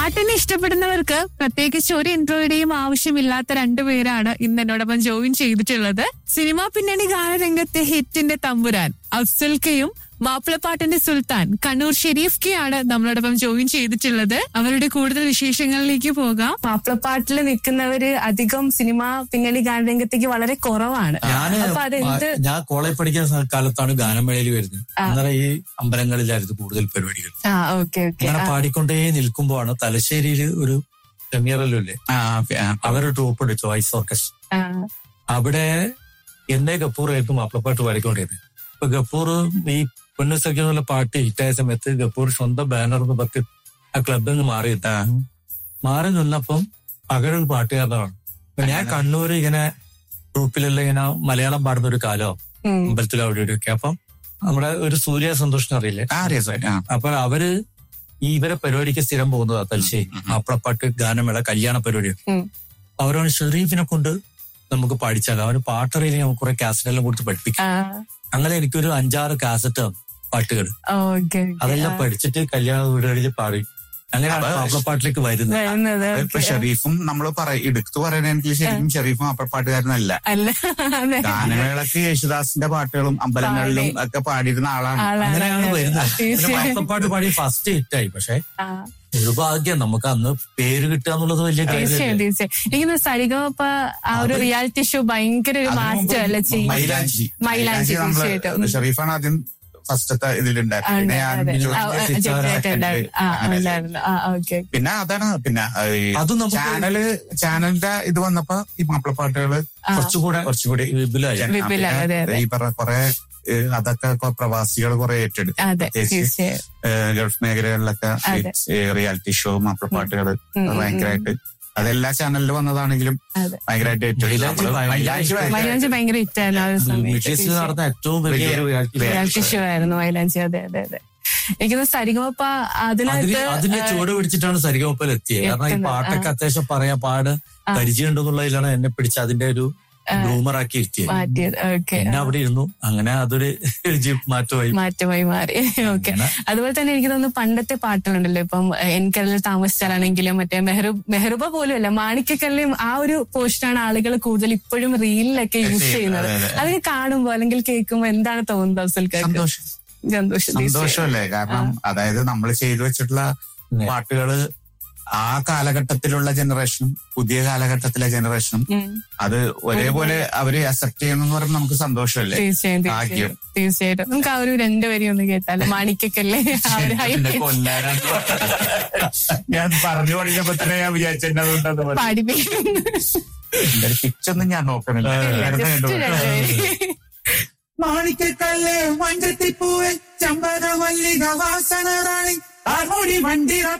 പാട്ടിനെ ഇഷ്ടപ്പെടുന്നവർക്ക് പ്രത്യേകിച്ച് ഒരു ഇൻട്രോയുടെയും ആവശ്യമില്ലാത്ത രണ്ടുപേരാണ് ഇന്ന് എന്നോടൊപ്പം ജോയിൻ ചെയ്തിട്ടുള്ളത് സിനിമാ പിന്നണി ഗാനരംഗത്തെ ഹിറ്റിന്റെ തമ്പുരാൻ അഫ്സൽ കെയും മാപ്പിളപ്പാട്ടിന്റെ സുൽത്താൻ കണ്ണൂർ ഷെരീഫ് കെ ആണ് നമ്മളോടൊപ്പം ജോയിൻ ചെയ്തിട്ടുള്ളത് അവരുടെ കൂടുതൽ വിശേഷങ്ങളിലേക്ക് പോകാം മാപ്പിളപ്പാട്ടിൽ നിൽക്കുന്നവര് അധികം സിനിമ പിന്നണി ഗാനരംഗത്തേക്ക് വളരെ കുറവാണ് ഞാന് അപ്പൊ അതെന്ത് ആ, ഞാൻ കോളേജ് പഠിക്കുന്ന സ- കാലത്താണ് ഗാനമേളയിൽ വരുന്നത് അന്നേരം ഈ അമ്പലങ്ങളിലായിരുന്നു കൂടുതൽ പരിപാടികൾ ആ ഓക്കെ ഓക്കെ അങ്ങനെ പാടിക്കൊണ്ടേ നിൽക്കുമ്പോഴാണ് തലശ്ശേരിയിൽ ഒരു സെമിയറല്ലേ ആ, ഓക്കേ, ആ. അവര് ട്രൂപ്പ് ഉണ്ട് ചോയ്സ് ഓർക്കസ്ട്ര അവിടെ എന്നെ ഗപ്പൂർ ആയിരുന്നു മാപ്പിളപ്പാട്ട് പാടിക്കൊണ്ടിരുന്നത് ഇപ്പൊ ഗപ്പൂർ ഈ പൊന്നുസഖ്യം പാട്ട് ഹിറ്റായ സമയത്ത് ഗപ്പൂർ സ്വന്തം ബാനർ എന്ന് പറഞ്ഞ് ആ ക്ലബിൽ നിന്ന് മാറി ആ. മാറി നിന്നപ്പം പകരൊരു പാട്ടുകാരനാണ് അപ്പൊ ഞാൻ കണ്ണൂര് ഇങ്ങനെ ഗ്രൂപ്പിലുള്ള ഇങ്ങനെ മലയാളം പാടുന്ന ഒരു കാലോ അമ്പലത്തിൽ അവിടെ ഇവിടെയൊക്കെ അപ്പം നമ്മുടെ ഒരു സൂര്യ സന്തോഷിനെ അറിയില്ലേ ആ, അറിയാം സാർ. ആ. അപ്പൊ അവര് ഈ ഇവരെ പരിപാടിക്ക് സ്ഥിരം പോകുന്നതാ തലശ്ശേരി ഉം, ഉം. മാപ്പിളപ്പാട്ട് ഗാനമേള കല്യാണ പരിപാടി ഉം. അവരാണ് ഷെറീഫിനെ കൊണ്ട് നമുക്ക് പഠിച്ചാൽ അവന് പാട്ടറിയില്ല നമുക്ക് കുറെ കാസറ്റെല്ലാം കൊടുത്ത് പഠിപ്പിക്കും അങ്ങനെ എനിക്കൊരു അഞ്ചാറ് കാസറ്റ് പാട്ടുകൾ ഓക്കെ അതെല്ലാം പഠിച്ചിട്ട് കല്യാണ വീടുകളിൽ പാടി അങ്ങനെ അപ്പൊ മാപ്പിളപ്പാട്ടിലേക്ക് വരുന്നത് വരുന്നത് ഇപ്പൊ okay. ഷെരീഫും നമ്മൾ പറയും എടുത്തു പറയണെങ്കിൽ ശരിക്കും ഷെരീഫും അപ്പപ്പാട്ടുകാരനല്ല അല്ല അതെ ഗാനമേളക്ക് യേശുദാസിന്റെ പാട്ടുകളും അമ്പലങ്ങളിലും ഒക്കെ പാടിയിരുന്ന ആളാണ് ആളാണ് അങ്ങനെയാണ് വരുന്നത് പിന്നെ തീർച്ചയായും. മാപ്പിളപ്പാട്ട് പാടി ഫസ്റ്റ് ഹിറ്റായി പക്ഷെ ആ, ഒരു ഭാഗ്യം നമുക്ക് അന്ന് പേര് കിട്ടുക എന്നുള്ളത് വലിയ തീർച്ചയായും കാര്യമല്ലേ തീർച്ചയായും എനിക്ക് സരിഗമപ്പ ആ ഒരു റിയാലിറ്റി ഷോ ഭയങ്കര ഒരു അതിനു മുമ്പ് മാറ്റം അല്ല ചെയ്യും മൈലാഞ്ചി മൈലാഞ്ചി നമ്മള് തീർച്ചയായിട്ടും ഷെരീഫാണ് ആദ്യം ഫസ്റ്റത്തെ ഇതിലുണ്ടായിരുന്നത് ആ, പിന്നെ അതെ, ഞാൻ അതെ. ജോലി ആ, ആ, ചെയ്ത ജഡ്ജായിട്ട് ഉണ്ടായിരുന്നു. ആ, അങ്ങനെ ഉണ്ടായിരുന്നു. ആ, ഓക്കെ പിന്നെ അതാണ് പിന്നെ ഈ അതും നമുക്ക് ചാനല് ചാനലിന്റെ ഇത് വന്നപ്പോ ഈ മാപ്പിളപ്പാട്ടുകള് കുറച്ചുകൂടെ കുറച്ചുകൂടി വിപുലമായി ജന- വിപുലം, പിന്നെ അതെ, അതെ. ഈ പറഞ്ഞ കുറെ ഏഹ്, അതൊക്കെ കൊ- പ്രവാസികൾ കുറെ ഏറ്റെടുത്തു അതെ പ്രത്യേകിച്ച് തീർച്ചയായും ഏഹ്, ഗൾഫ് മേഖലകളിലൊക്കെ അതെ. റിയാലിറ്റി ഷോ മാപ്പിളപ്പാട്ടുകൾ ഉം, ഉം, ഭയങ്കരമായിട്ട് അതെല്ലാ ചാനലിലും വന്നതാണെങ്കിലും അതെ ഭയങ്കരമായിട്ട് ഏറ്റെടുത്തു മൈലാഞ്ചി നമ്മള് ഭയങ്കര- മൈലാഞ്ചി ഭയങ്കര- മൈലാഞ്ചി ഭയങ്കര ഹിറ്റായിരുന്നു ആ ഒരു ബ്രിട്ടീഷിൽ സമയത്ത് നടന്ന ഏറ്റവും വലിയ ഒരു reality show. റിയാലിറ്റി ഷോ ആയിരുന്നു മൈലാഞ്ചി അതെ അതെ അതെ എനിക്ക് സരിഗമപ്പ അതിന് അതിനകത്ത് അതിന്റെ ചുവട് പിടിച്ചിട്ടാണ് സരിഗമപ്പൽ എത്തിയത് കാരണം ഈ എത്തുന്നത്. പാട്ടൊക്കെ അത്യാവശ്യം പറയാ പാട് പരിചയമുണ്ടെന്നുള്ളതിലാണ് എന്നെ പിടിച്ച് അതിന്റെ ഒരു ഗ്രൂമറാക്കി ഇരുത്തിയത് മാറ്റിയത് ഓക്കെ പിന്നെ അവിടെ ഇരുന്നു അങ്ങനെ അതൊരു ജി- മാറ്റമായി മാറ്റമായി മാറി ഓക്കെ അങ്ങനെ. അതുപോലെ തന്നെ എനിക്ക് തോന്നുന്നു പണ്ടത്തെ പാട്ടുകളുണ്ടല്ലോ ഇപ്പം എനിക്കതിൽ താമസിച്ചാലാണെങ്കിലും മറ്റേ മെഹറു മെഹറുബ പോലും അല്ല മാണിക്കക്കല്ലും ആ ഒരു പോസ്റ്റാണ് ആളുകൾ കൂടുതൽ ഇപ്പോഴും റീലിലൊക്കെ യൂസ് ചെയ്യുന്നത് അതെ, അതെ. അതൊക്കെ കാണുമ്പോ അല്ലെങ്കിൽ കേൾക്കുമ്പോ എന്താണ് തോന്നുന്നത് അഫ്സൽക്കാർക്ക് സന്തോഷം സന്തോഷം തീർച്ചയായും. സന്തോഷമല്ലേ കാരണം അതായത് നമ്മൾ ചെയ്തു വെച്ചിട്ടുള്ള ഉം. പാട്ടുകള് ആ കാലഘട്ടത്തിലുള്ള ജനറേഷനും പുതിയ കാലഘട്ടത്തിലെ ജനറേഷനും ഉം. അത് ഒരേപോലെ അവര് അക്സെപ്റ്റ് ചെയ്യുന്നെന്ന് പറയുമ്പോൾ നമുക്ക് സന്തോഷമല്ലേ തീർച്ചയായും ഭാഗ്യം. തീർച്ചയായും തീർച്ചയായിട്ടും നമുക്ക് ആ ഒരു രണ്ടുപേരെയും ഒന്ന് കേട്ടാലോ മാണിക്കക്കല്ലേ ആ ഒരു ഹൈ എന്നെ കൊല്ലാനാണ് ഞാൻ പറഞ്ഞു തുടങ്ങിയപ്പോ തന്നെ ഞാൻ വിചാരിച്ചതുകൊണ്ടെന്ന് പാടിപ്പിക്കുന്നു എന്റെ പിച്ചൊന്നും ഞാൻ നോക്കണില്ല വെറുതെ ജസ്റ്റ് കണ്ടുപോയി. രണ്ടുപേരും മാണിക്കക്കല്ല് മഞ്ചത്തിപ്പൂവെ ചമ്പര മല്ലിക വാസന റാണി ആർമോടി വണ്ടി